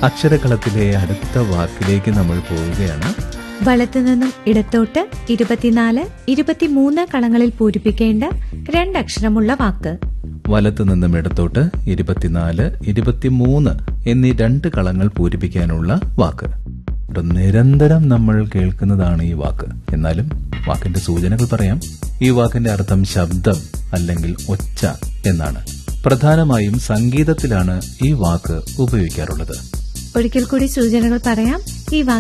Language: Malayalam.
അക്ഷരകളത്തിലെ അടുത്ത വാക്കിലേക്ക് നമ്മൾ പോവുകയാണ് വലത്തുനിന്നും ഇടത്തോട്ട് ഇരുപത്തിനാല് ഇരുപത്തിമൂന്ന് കളങ്ങളിൽ പൂരിപ്പിക്കേണ്ട രണ്ടക്ഷരമുള്ള വാക്ക് വലത്തു നിന്നും ഇടത്തോട്ട് ഇരുപത്തിനാല് ഇരുപത്തിമൂന്ന് എന്നീ രണ്ട് കളങ്ങൾ പൂരിപ്പിക്കാനുള്ള വാക്ക് ഇവിടെ നിരന്തരം നമ്മൾ കേൾക്കുന്നതാണ് ഈ വാക്ക് എന്നാലും വാക്കിന്റെ സൂചനകൾ പറയാം ഈ വാക്കിന്റെ അർത്ഥം ശബ്ദം അല്ലെങ്കിൽ ഒച്ച എന്നാണ് പ്രധാനമായും സംഗീതത്തിലാണ് ഈ വാക്ക് ഉപയോഗിക്കാറുള്ളത് ഒരിക്കൽ കൂടി സൂചനകൾ പറയാം ഈ വാക്ക്